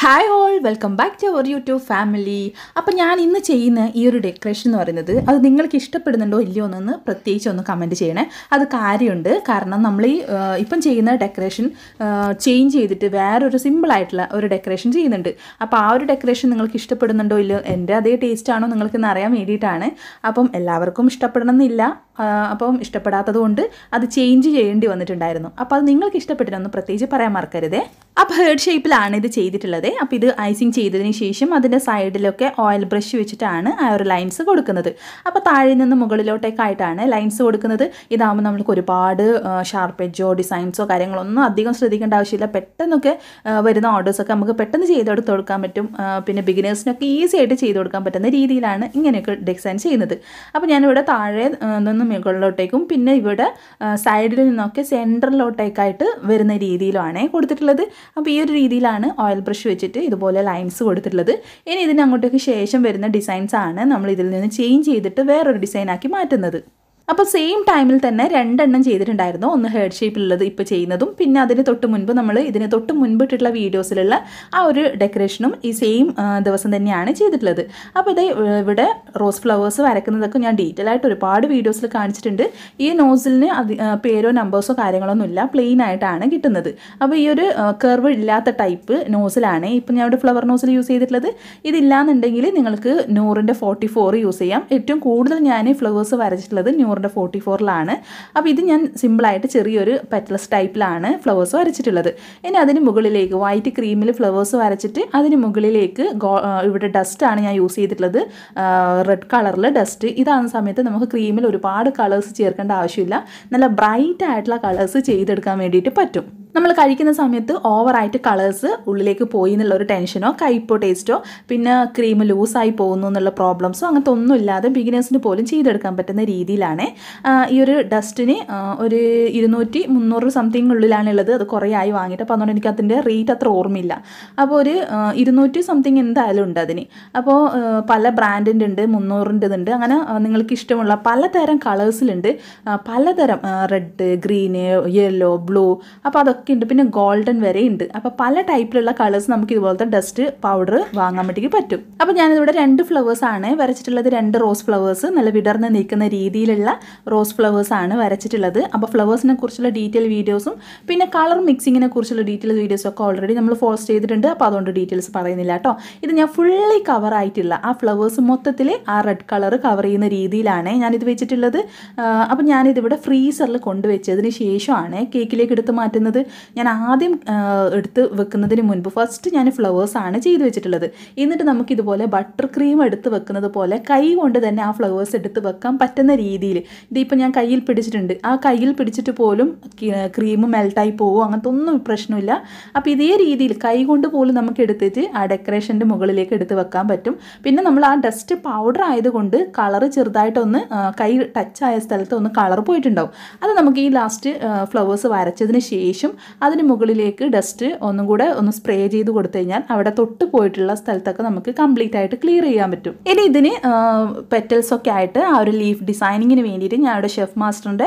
hi all welcome back to our YouTube family അപ്പോൾ ഞാൻ ഇന്ന് ചെയ്യുന്ന ഈ ഒരു ഡെക്കറേഷൻ എന്ന് പറയുന്നത് അത് നിങ്ങൾക്ക് ഇഷ്ടപ്പെടുന്നുണ്ടോ ഇല്ലയോ എന്നൊന്ന് പ്രത്യേകിച്ച് ഒന്ന് കമൻറ്റ് ചെയ്യണേ അത് കാര്യമുണ്ട് കാരണം നമ്മൾ ഈ ആ, ഇപ്പം ചെയ്യുന്ന ഡെക്കറേഷൻ ചേഞ്ച് ചെയ്തിട്ട് വേറൊരു സിമ്പിളായിട്ടുള്ള ഒരു ഡെക്കറേഷൻ ചെയ്യുന്നുണ്ട് അപ്പോൾ ആ ഒരു ഡെക്കറേഷൻ നിങ്ങൾക്ക് ഇഷ്ടപ്പെടുന്നുണ്ടോ ഇല്ലയോ എൻ്റെ അതേ ടേസ്റ്റ് ആണോ നിങ്ങൾക്കെന്ന് അറിയാൻ വേണ്ടിയിട്ടാണ് അപ്പം എല്ലാവർക്കും ഇഷ്ടപ്പെടണമെന്നില്ല ആ, അപ്പം ഇഷ്ടപ്പെടാത്തത് കൊണ്ട് അത് ചേഞ്ച് ചെയ്യേണ്ടി വന്നിട്ടുണ്ടായിരുന്നു അപ്പോൾ അത് നിങ്ങൾക്ക് ഇഷ്ടപ്പെട്ടിട്ടൊന്ന് പ്രത്യേകിച്ച് പറയാൻ മറക്കരുതേ അപ്പോൾ ഹേർഡ് ഷേപ്പിലാണ് ഇത് ചെയ്തിട്ടുള്ളത് അപ്പോൾ ഇത് ഐസിങ് ചെയ്തതിന് ശേഷം അതിൻ്റെ സൈഡിലൊക്കെ ഓയിൽ ബ്രഷ് വെച്ചിട്ടാണ് ആ ഒരു ലൈൻസ് കൊടുക്കുന്നത് അപ്പോൾ താഴെ നിന്ന് മുകളിലോട്ടേക്കായിട്ടാണ് ലൈൻസ് കൊടുക്കുന്നത് ഇതാകുമ്പോൾ നമ്മൾക്ക് ഒരുപാട് ഷാർപ്പ് എഡ്ജോ ഡിസൈൻസോ കാര്യങ്ങളോ ഒന്നും അധികം ശ്രദ്ധിക്കേണ്ട ആവശ്യമില്ല പെട്ടെന്നൊക്കെ ആ, വരുന്ന ഓർഡേഴ്സൊക്കെ നമുക്ക് പെട്ടെന്ന് ചെയ്തെടുത്ത് കൊടുക്കാൻ പറ്റും ആ, പിന്നെ ബിഗിനേഴ്സിനൊക്കെ ഈസി ആയിട്ട് ചെയ്ത് കൊടുക്കാൻ പറ്റുന്ന രീതിയിലാണ് ഇങ്ങനെയൊക്കെ ഡിസൈൻ ചെയ്യുന്നത് അപ്പോൾ ഞാനിവിടെ താഴെ ആ, നിന്ന് മുകളിലോട്ടേക്കും പിന്നെ ഇവിടെ സൈഡിൽ നിന്നൊക്കെ സെൻറ്ററിലോട്ടേക്കായിട്ട് വരുന്ന രീതിയിലാണ് കൊടുത്തിട്ടുള്ളത് അപ്പോൾ ഈ ഒരു രീതിയിലാണ് ഓയിൽ ബ്രഷ് വെച്ചിട്ട് ഇതുപോലെ ലൈൻസ് കൊടുത്തിട്ടുള്ളത് ഇനി ഇതിന് അങ്ങോട്ടേക്ക് ശേഷം വരുന്ന ഡിസൈൻസ് ആണ് നമ്മൾ ഇതിൽ നിന്ന് ചേഞ്ച് ചെയ്തിട്ട് വേറൊരു ഡിസൈനാക്കി മാറ്റുന്നത് അപ്പോൾ സെയിം ടൈമിൽ തന്നെ രണ്ടെണ്ണം ചെയ്തിട്ടുണ്ടായിരുന്നു ഒന്ന് ഹെഡ് ഷേപ്പിലുള്ളത് ഇപ്പോൾ ചെയ്യുന്നതും പിന്നെ അതിന് തൊട്ട് മുൻപ് നമ്മൾ ഇതിന് തൊട്ട് മുൻപിട്ടുള്ള വീഡിയോസിലുള്ള ആ ഒരു ഡെക്കറേഷനും ഈ സെയിം ദിവസം തന്നെയാണ് ചെയ്തിട്ടുള്ളത് അപ്പോൾ ഇത് ഇവിടെ റോസ് ഫ്ലവേഴ്സ് വരക്കുന്നതൊക്കെ ഞാൻ ഡീറ്റെയിൽ ആയിട്ട് ഒരുപാട് വീഡിയോസിൽ കാണിച്ചിട്ടുണ്ട് ഈ നോസിലിന് അതി ആ, പേരോ നമ്പേഴ്സോ കാര്യങ്ങളൊന്നും ഇല്ല പ്ലെയിൻ ആയിട്ടാണ് കിട്ടുന്നത് അപ്പോൾ ഈ ഒരു കർവ് ഇല്ലാത്ത ടൈപ്പ് നോസിലാണ് ഇപ്പം ഞാൻ ഇവിടെ ഫ്ലവർ നോസിൽ യൂസ് ചെയ്തിട്ടുള്ളത് ഇതില്ലാന്നുണ്ടെങ്കിൽ നിങ്ങൾക്ക് നൂറിൻ്റെ ഫോർട്ടി ഫോർ യൂസ് ചെയ്യാം ഏറ്റവും കൂടുതൽ ഞാൻ ഫ്ലവേഴ്സ് വരച്ചിട്ടുള്ളത് നൂറിൻ്റെ ഫോർട്ടി ഫോറിലാണ് അപ്പോൾ ഇത് ഞാൻ സിമ്പിളായിട്ട് ചെറിയൊരു പെറ്റൽസ് ടൈപ്പിലാണ് ഫ്ലവേഴ്സ് വരച്ചിട്ടുള്ളത് ഇനി അതിന് മുകളിലേക്ക് വൈറ്റ് ക്രീമിൽ ഫ്ലവേഴ്സ് വരച്ചിട്ട് അതിന് മുകളിലേക്ക് ഗോ ആ, ഇവിടെ ഡസ്റ്റാണ് ഞാൻ യൂസ് ചെയ്തിട്ടുള്ളത് റെഡ് കളറിൽ ഡസ്റ്റ് ഇതാകുന്ന സമയത്ത് നമുക്ക് ക്രീമിൽ ഒരുപാട് കളേഴ്സ് ചേർക്കേണ്ട ആവശ്യമില്ല നല്ല ബ്രൈറ്റ് ആയിട്ടുള്ള കളേഴ്സ് ചെയ്തെടുക്കാൻ വേണ്ടിയിട്ട് പറ്റും നമ്മൾ കഴിക്കുന്ന സമയത്ത് ഓവറായിട്ട് കളേഴ്സ് ഉള്ളിലേക്ക് പോയി എന്നുള്ള ഒരു ടെൻഷനോ കയ്പോ ടേസ്റ്റോ പിന്നെ ക്രീം ലൂസായി പോകുന്നു എന്നുള്ള പ്രോബ്ലംസോ അങ്ങനത്തെ ഒന്നും ഇല്ലാതെ ബിഗിനേഴ്സിന് പോലും ചെയ്തെടുക്കാൻ പറ്റുന്ന രീതിയിലാണ് ആ, ഈ ഒരു ഡസ്റ്റിന് ആ, ഒരു ഇരുന്നൂറ്റി മുന്നൂറ് സംതിങ് ഉള്ളിലാണുള്ളത് അത് കുറേ ആയി വാങ്ങിയിട്ട് അപ്പോൾ അതുകൊണ്ട് എനിക്ക് അതിൻ്റെ റേറ്റ് അത്ര ഓർമ്മയില്ല അപ്പോൾ ഒരു ആ, ഇരുന്നൂറ്റി സംതിങ് എന്തായാലും ഉണ്ട് അതിന് അപ്പോൾ ആ, പല ബ്രാൻഡിൻ്റെ ഉണ്ട് മുന്നൂറിൻ്റെ ഉണ്ട് അങ്ങനെ ആ, നിങ്ങൾക്ക് ഇഷ്ടമുള്ള പലതരം കളേഴ്സിലുണ്ട് ആ, പലതരം റെഡ് ഗ്രീന് യെല്ലോ ബ്ലൂ അപ്പോൾ അതൊക്കെ ഉണ്ട് പിന്നെ ഗോൾഡൻ വരെ ഉണ്ട് അപ്പോൾ പല ടൈപ്പിലുള്ള കളേഴ്സ് നമുക്ക് ഇതുപോലത്തെ ഡസ്റ്റ് പൗഡർ വാങ്ങാൻ വേണ്ടിയിട്ട് പറ്റും അപ്പോൾ ഞാനിവിടെ രണ്ട് ഫ്ലവേഴ്സ് ആണ് വരച്ചിട്ടുള്ളത് രണ്ട് റോസ് ഫ്ലവേഴ്സ് നല്ല വിടർന്ന് നിൽക്കുന്ന രീതിയിലുള്ള റോസ് ഫ്ലവേഴ്സ് ആണ് വരച്ചിട്ടുള്ളത് അപ്പോൾ ഫ്ലവേഴ്സിനെ കുറിച്ചുള്ള ഡീറ്റെയിൽ വീഡിയോസും പിന്നെ കളർ മിക്സിങ്ങിനെ കുറിച്ചുള്ള ഡീറ്റെയിൽ വീഡിയോസും ഒക്കെ ഓൾറെഡി നമ്മൾ പോസ്റ്റ് ചെയ്തിട്ടുണ്ട് അപ്പോൾ അതുകൊണ്ട് ഡീറ്റെയിൽസ് പറയുന്നില്ല കേട്ടോ ഇത് ഞാൻ ഫുള്ളി കവർ ആയിട്ടുള്ള ആ ഫ്ലവേഴ്സ് മൊത്തത്തിൽ ആ റെഡ് കളർ കവർ ചെയ്യുന്ന രീതിയിലാണ് ഞാനിത് വെച്ചിട്ടുള്ളത് അപ്പോൾ ഞാനിതിവിടെ ഫ്രീസറിൽ കൊണ്ടുവച്ചതിന് ശേഷമാണ് കേക്കിലേക്ക് എടുത്ത് മാറ്റുന്നത് ഞാൻ ആദ്യം ആ, എടുത്ത് വെക്കുന്നതിന് മുൻപ് ഫസ്റ്റ് ഞാൻ ഫ്ലവേഴ്സ് ആണ് ചെയ്ത് വെച്ചിട്ടുള്ളത് എന്നിട്ട് നമുക്ക് ഇതുപോലെ ബട്ടർ ക്രീം എടുത്ത് വെക്കുന്നത് പോലെ കൈ കൊണ്ട് തന്നെ ആ ഫ്ലവേഴ്സ് എടുത്ത് വെക്കാൻ പറ്റുന്ന രീതിയിൽ ഇതിപ്പോൾ ഞാൻ കയ്യിൽ പിടിച്ചിട്ടുണ്ട് ആ കയ്യിൽ പിടിച്ചിട്ട് പോലും ക്രീം മെൽട്ടായി പോകും അങ്ങനത്തെ ഒന്നും പ്രശ്നമില്ല അപ്പോൾ ഇതേ രീതിയിൽ കൈ കൊണ്ട് പോലും നമുക്ക് എടുത്തിട്ട് ആ ഡെക്കറേഷൻ്റെ മുകളിലേക്ക് എടുത്ത് വെക്കാൻ പറ്റും പിന്നെ നമ്മൾ ആ ഡസ്റ്റ് പൗഡർ ആയതുകൊണ്ട് കളറ് ചെറുതായിട്ടൊന്ന് ആ, കൈ ടച്ച് ആയ സ്ഥലത്ത് ഒന്ന് കളർ പോയിട്ടുണ്ടാവും അത് നമുക്ക് ഈ ലാസ്റ്റ് ഫ്ലവേഴ്സ് വരച്ചതിന് ശേഷം അതിന് മുകളിലേക്ക് ഡസ്റ്റ് ഒന്നും കൂടെ ഒന്ന് സ്പ്രേ ചെയ്ത് കൊടുത്തു കഴിഞ്ഞാൽ അവിടെ തൊട്ട് പോയിട്ടുള്ള സ്ഥലത്തൊക്കെ നമുക്ക് കംപ്ലീറ്റ് ആയിട്ട് ക്ലിയർ ചെയ്യാൻ പറ്റും ഇനി ഇതിന് പെറ്റൽസ് ഒക്കെ ആയിട്ട് ആ ഒരു ലീഫ് ഡിസൈനിങ്ങിന് വേണ്ടിയിട്ട് ഞാൻ ഇവിടെ ഷെഫ് മാസ്റ്ററിൻ്റെ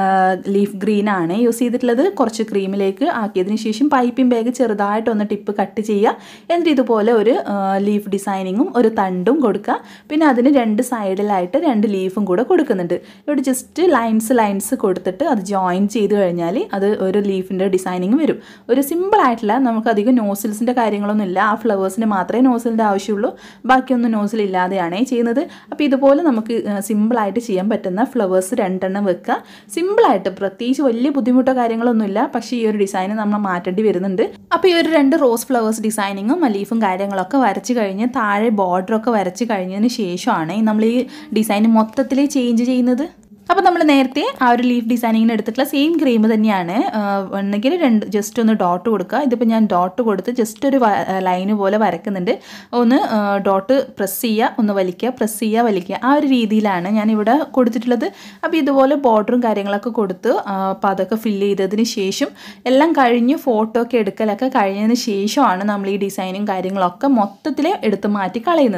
ലീഫ് ഗ്രീൻ ആണ് യൂസ് ചെയ്തിട്ടുള്ളത് കുറച്ച് ക്രീമിലേക്ക് ആക്കിയതിന് ശേഷം പൈപ്പിംഗ് ബാഗ് ചെറുതായിട്ടൊന്ന് ടിപ്പ് കട്ട് ചെയ്യുക എന്നിട്ട് ഇതുപോലെ ഒരു ലീഫ് ഡിസൈനിങ്ങും ഒരു തണ്ടും കൊടുക്കുക പിന്നെ അതിന് രണ്ട് സൈഡിലായിട്ട് രണ്ട് ലീഫും കൂടെ കൊടുക്കുന്നുണ്ട് ഇവിടെ ജസ്റ്റ് ലൈൻസ് ലൈൻസ് കൊടുത്തിട്ട് അത് ജോയിൻ ചെയ്ത് കഴിഞ്ഞാൽ അത് ഒരു ലീഫിൻ്റെ ഡിസൈനിങ് വരും ഒരു സിമ്പിൾ ആയിട്ടുള്ള നമുക്ക് അധികം നോസിൽസിൻ്റെ കാര്യങ്ങളൊന്നും ഇല്ല ആ ഫ്ലവേഴ്സിന് മാത്രമേ നോസിലിൻ്റെ ആവശ്യമുള്ളൂ ബാക്കിയൊന്നും നോസിൽ ഇല്ലാതെയാണ് ചെയ്യുന്നത് അപ്പോൾ ഇതുപോലെ നമുക്ക് സിമ്പിളായിട്ട് ചെയ്യാൻ പറ്റുന്ന ഫ്ലവേഴ്സ് രണ്ടെണ്ണം വെക്കുക സിമ്പിളായിട്ട് പ്രത്യേകിച്ച് വലിയ ബുദ്ധിമുട്ടോ കാര്യങ്ങളൊന്നുമില്ല പക്ഷേ ഈ ഒരു ഡിസൈൻ നമ്മൾ മാറ്റേണ്ടി വരുന്നുണ്ട് അപ്പോൾ ഈ ഒരു രണ്ട് റോസ് ഫ്ലവേഴ്സ് ഡിസൈനിങ്ങും ലീഫും കാര്യങ്ങളൊക്കെ വരച്ച് കഴിഞ്ഞ് താഴെ ബോർഡറൊക്കെ വരച്ച് കഴിഞ്ഞതിന് ശേഷമാണ് നമ്മൾ ഈ ഡിസൈൻ മൊത്തത്തിൽ ചേഞ്ച് ചെയ്യുന്നത് അപ്പോൾ നമ്മൾ നേരത്തെ ആ ഒരു ലീഫ് ഡിസൈനിങ്ങിന് എടുത്തിട്ടുള്ള സെയിം ക്രീം തന്നെയാണ് ഒന്നെങ്കിൽ രണ്ട് ജസ്റ്റ് ഒന്ന് ഡോട്ട് കൊടുക്കുക ഇതിപ്പോൾ ഞാൻ ഡോട്ട് കൊടുത്ത് ജസ്റ്റ് ഒരു ലൈന് പോലെ വരക്കുന്നുണ്ട് ഒന്ന് ഡോട്ട് പ്രസ് ചെയ്യുക ഒന്ന് വലിക്കുക പ്രസ് ചെയ്യുക വലിക്കുക ആ ഒരു രീതിയിലാണ് ഞാൻ ഇവിടെ കൊടുത്തിട്ടുള്ളത് അപ്പോൾ ഇതുപോലെ ബോർഡറും കാര്യങ്ങളൊക്കെ കൊടുത്ത് ആ, അപ്പോൾ അതൊക്കെ ഫില്ല് ചെയ്തതിന് ശേഷം എല്ലാം കഴിഞ്ഞ് ഫോട്ടോ ഒക്കെ എടുക്കലൊക്കെ കഴിഞ്ഞതിന് ശേഷമാണ് നമ്മൾ ഈ ഡിസൈനും കാര്യങ്ങളൊക്കെ മൊത്തത്തിൽ എടുത്ത് മാറ്റി കളയുന്നത്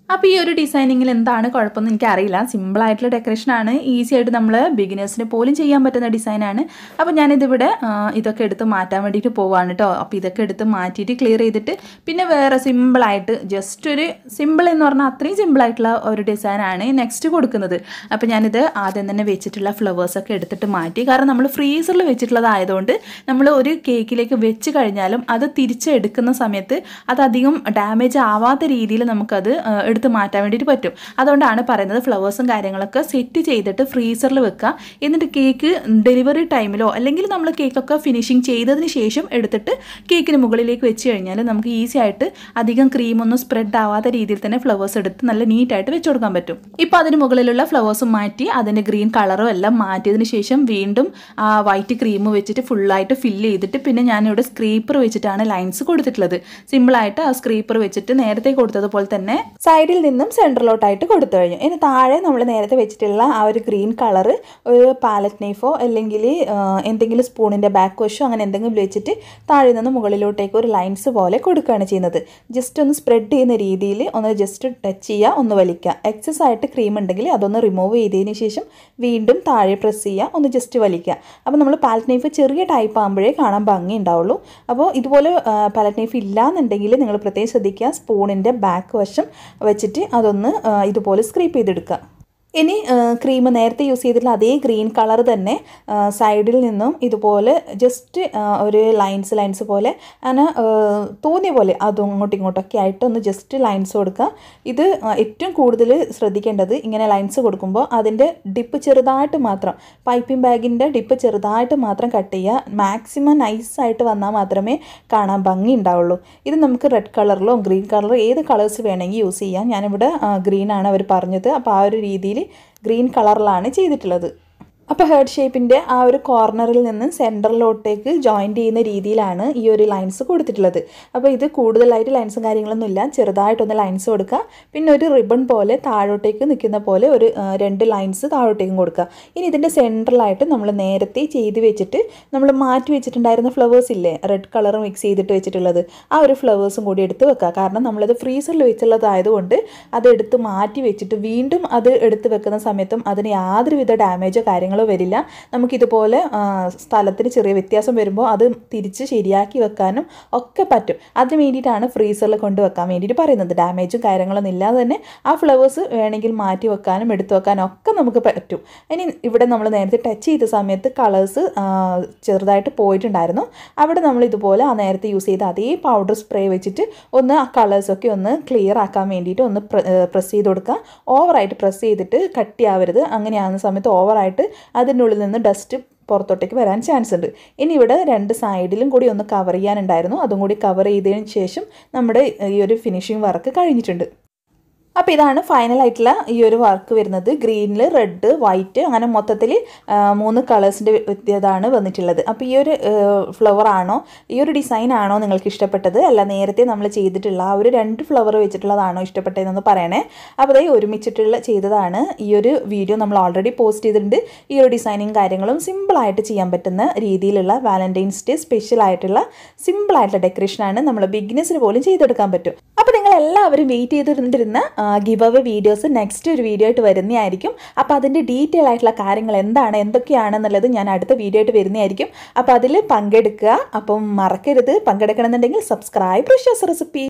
അപ്പോൾ ഈ ഒരു ഡിസൈനിങ്ങിൽ എന്താണ് കുഴപ്പമെന്ന് എനിക്കറിയില്ല സിമ്പിളായിട്ടുള്ള ഡെക്കറേഷനാണ് ഈസി ആയിട്ട് നമ്മൾ ബിഗിനേഴ്സിന് പോലും ചെയ്യാൻ പറ്റുന്ന ഡിസൈനാണ് അപ്പോൾ ഞാനിതിവിടെ ആ, ഇതൊക്കെ എടുത്ത് മാറ്റാൻ വേണ്ടിയിട്ട് പോവാണ് കേട്ടോ അപ്പോൾ ഇതൊക്കെ എടുത്ത് മാറ്റിയിട്ട് ക്ലിയർ ചെയ്തിട്ട് പിന്നെ വേറെ സിമ്പിളായിട്ട് ജസ്റ്റ് ഒരു സിമ്പിൾ എന്ന് പറഞ്ഞാൽ അത്രയും സിമ്പിളായിട്ടുള്ള ഒരു ഡിസൈനാണ് നെക്സ്റ്റ് കൊടുക്കുന്നത് അപ്പോൾ ഞാനിത് ആദ്യം തന്നെ വെച്ചിട്ടുള്ള ഫ്ലവേഴ്സൊക്കെ എടുത്തിട്ട് മാറ്റി കാരണം നമ്മൾ ഫ്രീസറിൽ വെച്ചിട്ടുള്ളതായതുകൊണ്ട് നമ്മൾ ഒരു കേക്കിലേക്ക് വെച്ച് കഴിഞ്ഞാലും അത് തിരിച്ചെടുക്കുന്ന സമയത്ത് അത് അധികം ഡാമേജ് ആവാത്ത രീതിയിൽ നമുക്കത് ആ, എടുത്ത് മാറ്റാൻ വേണ്ടിയിട്ട് പറ്റും അതുകൊണ്ടാണ് പറയുന്നത് ഫ്ലവേഴ്സും കാര്യങ്ങളൊക്കെ സെറ്റ് ചെയ്തിട്ട് ഫ്രീസറിൽ വെക്കുക എന്നിട്ട് കേക്ക് ഡെലിവറി ടൈമിലോ അല്ലെങ്കിൽ നമ്മൾ കേക്കൊക്കെ ഫിനിഷിങ് ചെയ്തതിന് ശേഷം എടുത്തിട്ട് കേക്കിന് മുകളിലേക്ക് വെച്ച് കഴിഞ്ഞാൽ നമുക്ക് ഈസി ആയിട്ട് അധികം ക്രീമൊന്നും സ്പ്രെഡ് ആവാത്ത രീതിയിൽ തന്നെ ഫ്ലവേഴ്സ് എടുത്ത് നല്ല നീറ്റായിട്ട് വെച്ച് കൊടുക്കാൻ പറ്റും ഇപ്പോൾ അതിന് മുകളിലുള്ള ഫ്ലവേഴ്സും മാറ്റി അതിൻ്റെ ഗ്രീൻ കളറും എല്ലാം മാറ്റിയതിന് ശേഷം വീണ്ടും ആ വൈറ്റ് ക്രീം വെച്ചിട്ട് ഫുള്ളായിട്ട് ഫില്ല് ചെയ്തിട്ട് പിന്നെ ഞാനിവിടെ സ്ക്രീപ്പർ വെച്ചിട്ടാണ് ലൈൻസ് കൊടുത്തിട്ടുള്ളത് സിമ്പിളായിട്ട് ആ സ്ക്രീപ്പർ വെച്ചിട്ട് നേരത്തെ കൊടുത്തതുപോലെ തന്നെ സൈഡിൽ നിന്നും സെൻറ്ററിലോട്ടായിട്ട് കൊടുത്തു കഴിഞ്ഞു ഇനി താഴെ നമ്മൾ നേരത്തെ വെച്ചിട്ടുള്ള ആ ഒരു ഗ്രീൻ കളറ് ഒരു പാലറ്റ് നൈഫോ അല്ലെങ്കിൽ എന്തെങ്കിലും സ്പൂണിൻ്റെ ബാക്ക് വശോ അങ്ങനെ എന്തെങ്കിലും വെച്ചിട്ട് താഴെ നിന്ന് മുകളിലോട്ടേക്ക് ഒരു ലൈൻസ് പോലെ കൊടുക്കുകയാണ് ചെയ്യുന്നത് ജസ്റ്റ് ഒന്ന് സ്പ്രെഡ് ചെയ്യുന്ന രീതിയിൽ ഒന്ന് ജസ്റ്റ് ടച്ച് ചെയ്യുക ഒന്ന് വലിക്കുക എക്സസ് ആയിട്ട് ക്രീം ഉണ്ടെങ്കിൽ അതൊന്ന് റിമൂവ് ചെയ്തതിന് ശേഷം വീണ്ടും താഴെ പ്രസ് ചെയ്യുക ഒന്ന് ജസ്റ്റ് വലിക്കുക അപ്പോൾ നമ്മൾ പാലറ്റ് നൈഫ് ചെറിയ ടൈപ്പ് ആകുമ്പോഴേ കാണാൻ ഭംഗി ഉണ്ടാവുള്ളൂ അപ്പോൾ ഇതുപോലെ പാലറ്റ് നൈഫ് ഇല്ലാന്നുണ്ടെങ്കിൽ നിങ്ങൾ പ്രത്യേകം ശ്രദ്ധിക്കുക സ്പൂണിൻ്റെ ബാക്ക് വശം വെച്ചിട്ട് അതൊന്ന് ആ, ഇതുപോലെ സ്ക്രീപ്പ് ചെയ്തെടുക്കുക ഇനി ക്രീം നേരത്തെ യൂസ് ചെയ്തിട്ടുള്ള അതേ ഗ്രീൻ കളർ തന്നെ സൈഡിൽ നിന്നും ഇതുപോലെ ജസ്റ്റ് ഒരു ലൈൻസ് ലൈൻസ് പോലെ അങ്ങനെ ആ, തോന്നിയ പോലെ അതും അങ്ങോട്ടും ഇങ്ങോട്ടൊക്കെ ആയിട്ട് ഒന്ന് ജസ്റ്റ് ലൈൻസ് കൊടുക്കുക ഇത് ആ, ഏറ്റവും കൂടുതൽ ശ്രദ്ധിക്കേണ്ടത് ഇങ്ങനെ ലൈൻസ് കൊടുക്കുമ്പോൾ അതിൻ്റെ ഡിപ്പ് ചെറുതായിട്ട് മാത്രം പൈപ്പിംഗ് ബാഗിൻ്റെ ഡിപ്പ് ചെറുതായിട്ട് മാത്രം കട്ട് ചെയ്യുക മാക്സിമം നൈസായിട്ട് വന്നാൽ മാത്രമേ കാണാൻ ഭംഗി ഉണ്ടാവുള്ളൂ ഇത് നമുക്ക് റെഡ് കളറിലോ ഗ്രീൻ കളറിലോ ഏത് കളേഴ്സ് വേണമെങ്കിൽ യൂസ് ചെയ്യാം ഞാനിവിടെ ഗ്രീൻ ആണ് അവർ പറഞ്ഞത് അപ്പോൾ ആ ഒരു രീതിയിൽ ഗ്രീൻ കളറിലാണ് ചെയ്തിട്ടുള്ളത് അപ്പോൾ ഹേർഡ് ഷേപ്പിൻ്റെ ആ ഒരു കോർണറിൽ നിന്ന് സെൻറ്ററിലോട്ടേക്ക് ജോയിൻറ്റ് ചെയ്യുന്ന രീതിയിലാണ് ഈ ഒരു ലൈൻസ് കൊടുത്തിട്ടുള്ളത് അപ്പോൾ ഇത് കൂടുതലായിട്ട് ലൈൻസും കാര്യങ്ങളൊന്നും ഇല്ല ചെറുതായിട്ടൊന്ന് ലൈൻസ് കൊടുക്കുക പിന്നെ ഒരു റിബൺ പോലെ താഴോട്ടേക്ക് നിൽക്കുന്ന പോലെ ഒരു ആ, രണ്ട് ലൈൻസ് താഴോട്ടേക്കും കൊടുക്കുക ഇനി ഇതിൻ്റെ സെൻറ്ററിലായിട്ട് നമ്മൾ നേരത്തെ ചെയ്ത് വെച്ചിട്ട് നമ്മൾ മാറ്റി വെച്ചിട്ടുണ്ടായിരുന്ന ഫ്ലവേഴ്സ് ഇല്ലേ റെഡ് കളർ മിക്സ് ചെയ്തിട്ട് വെച്ചിട്ടുള്ളത് ആ ഒരു ഫ്ലവേഴ്സും കൂടി എടുത്ത് വെക്കുക കാരണം നമ്മളത് ഫ്രീസറിൽ വെച്ചുള്ളതായതുകൊണ്ട് അത് എടുത്ത് മാറ്റി വെച്ചിട്ട് വീണ്ടും അത് എടുത്ത് വെക്കുന്ന സമയത്തും അതിന് യാതൊരുവിധ ഡാമേജോ കാര്യങ്ങളോ വരില്ല നമുക്കിതുപോലെ ആ, സ്ഥലത്തിന് ചെറിയ വ്യത്യാസം വരുമ്പോൾ അത് തിരിച്ച് ശരിയാക്കി വെക്കാനും ഒക്കെ പറ്റും അതിന് വേണ്ടിയിട്ടാണ് ഫ്രീസറിൽ കൊണ്ട് വെക്കാൻ വേണ്ടിയിട്ട് പറയുന്നത് ഡാമേജും കാര്യങ്ങളൊന്നും ഇല്ലാതെ തന്നെ ആ ഫ്ലവേഴ്സ് വേണമെങ്കിൽ മാറ്റി വെക്കാനും എടുത്തു വെക്കാനും ഒക്കെ നമുക്ക് പറ്റും ഇനി ഇവിടെ നമ്മൾ നേരത്തെ ടച്ച് ചെയ്ത സമയത്ത് കളേഴ്സ് ചെറുതായിട്ട് പോയിട്ടുണ്ടായിരുന്നു അവിടെ നമ്മൾ ഇതുപോലെ ആ നേരത്തെ യൂസ് ചെയ്ത അതേ പൗഡർ സ്പ്രേ വെച്ചിട്ട് ഒന്ന് ആ കളേഴ്സൊക്കെ ഒന്ന് ക്ലിയർ ആക്കാൻ വേണ്ടിയിട്ട് ഒന്ന് പ്രസ് ചെയ്ത് കൊടുക്കുക ഓവറായിട്ട് പ്രസ് ചെയ്തിട്ട് കട്ടിയാവരുത് അങ്ങനെയാകുന്ന സമയത്ത് ഓവറായിട്ട് അതിൻ്റെ ഉള്ളിൽ നിന്ന് ഡസ്റ്റ് പുറത്തോട്ടേക്ക് വരാൻ ചാൻസ് ഉണ്ട് ഇനി ഇവിടെ രണ്ട് സൈഡിലും കൂടി ഒന്ന് കവർ ചെയ്യാനുണ്ടായിരുന്നു അതും കൂടി കവർ ചെയ്തതിന് ശേഷം നമ്മുടെ ഈ ഒരു ഫിനിഷിംഗ് വർക്ക് കഴിഞ്ഞിട്ടുണ്ട് അപ്പോൾ ഇതാണ് ഫൈനലായിട്ടുള്ള ഈ ഒരു വർക്ക് വരുന്നത് ഗ്രീനിൽ റെഡ് വൈറ്റ് അങ്ങനെ മൊത്തത്തിൽ മൂന്ന് കളേഴ്സിൻ്റെ ഇതാണ് വന്നിട്ടുള്ളത് അപ്പോൾ ഈ ഒരു ഫ്ലവർ ആണോ ഈ ഒരു ഡിസൈൻ ആണോ നിങ്ങൾക്ക് ഇഷ്ടപ്പെട്ടത് അല്ല നേരത്തെ നമ്മൾ ചെയ്തിട്ടുള്ള ആ ഒരു രണ്ട് ഫ്ലവർ വെച്ചിട്ടുള്ളതാണോ ഇഷ്ടപ്പെട്ടതെന്നൊന്ന് പറയണേ അപ്പോൾ അതേ ഒരുമിച്ചിട്ടുള്ള ചെയ്തതാണ് ഈ ഒരു വീഡിയോ നമ്മൾ ഓൾറെഡി പോസ്റ്റ് ചെയ്തിട്ടുണ്ട് ഈ ഒരു ഡിസൈനിങ് കാര്യങ്ങളും സിമ്പിളായിട്ട് ചെയ്യാൻ പറ്റുന്ന രീതിയിലുള്ള വാലൻറ്റൈൻസ് ഡേ സ്പെഷ്യൽ ആയിട്ടുള്ള സിമ്പിളായിട്ടുള്ള ഡെക്കറേഷനാണ് നമ്മൾ ബിഗിനേഴ്സിന് പോലും ചെയ്തെടുക്കാൻ പറ്റും അപ്പോൾ നിങ്ങൾ എല്ലാവരും വെയിറ്റ് ചെയ്തിരുന്നിരുന്ന ഗിവ് അവേ വീഡിയോസ് നെക്സ്റ്റ് ഒരു വീഡിയോ ആയിട്ട് വരുന്നതായിരിക്കും അപ്പോൾ അതിൻ്റെ ഡീറ്റെയിൽ ആയിട്ടുള്ള കാര്യങ്ങൾ എന്താണ് എന്തൊക്കെയാണെന്നുള്ളത് ഞാൻ അടുത്ത വീഡിയോ ആയിട്ട് വരുന്നതായിരിക്കും അപ്പോൾ അതിൽ പങ്കെടുക്കുക അപ്പം മറക്കരുത് പങ്കെടുക്കണമെന്നുണ്ടെങ്കിൽ സബ്സ്ക്രൈബ് റെസിപ്പി